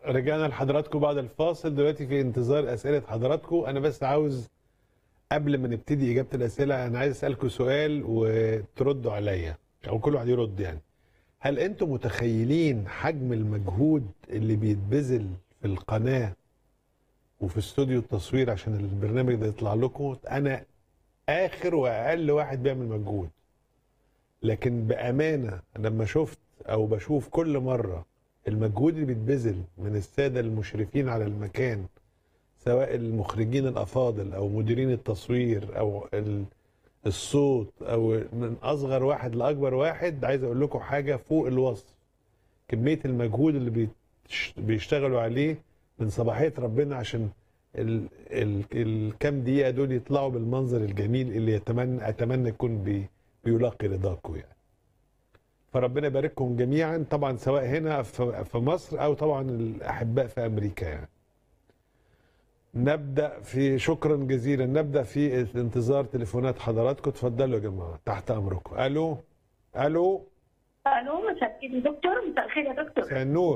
رجعنا لحضراتكم بعد الفاصل دلوقتي في انتظار اسئله حضراتكم انا بس عاوز قبل ما نبتدي اجابه الاسئله انا عايز اسالكم سؤال وتردوا عليا او كل واحد يرد يعني هل انتم متخيلين حجم المجهود اللي بيتبذل في القناه وفي استوديو التصوير عشان البرنامج ده يطلع لكم انا اخر واقل واحد بيعمل مجهود لكن بامانه لما شفت او بشوف كل مره المجهود اللي بيتبذل من الساده المشرفين على المكان سواء المخرجين الافاضل او مديرين التصوير او ال- الصوت او من اصغر واحد لاكبر واحد عايز اقول لكم حاجه فوق الوصف كميه المجهود اللي بيتش- بيشتغلوا عليه من صباحيه ربنا عشان ال ال الكام دقيقه دول يطلعوا بالمنظر الجميل اللي يتمنى اتمنى يكون بي بيلاقي رضاكم يعني فربنا يبارككم جميعا طبعا سواء هنا في في مصر او طبعا الاحباء في امريكا يعني نبدا في شكرا جزيلا نبدا في انتظار تليفونات حضراتكم اتفضلوا يا جماعه تحت امركم الو الو الو مساء الخير يا دكتور مساء الخير يا دكتور مساء النور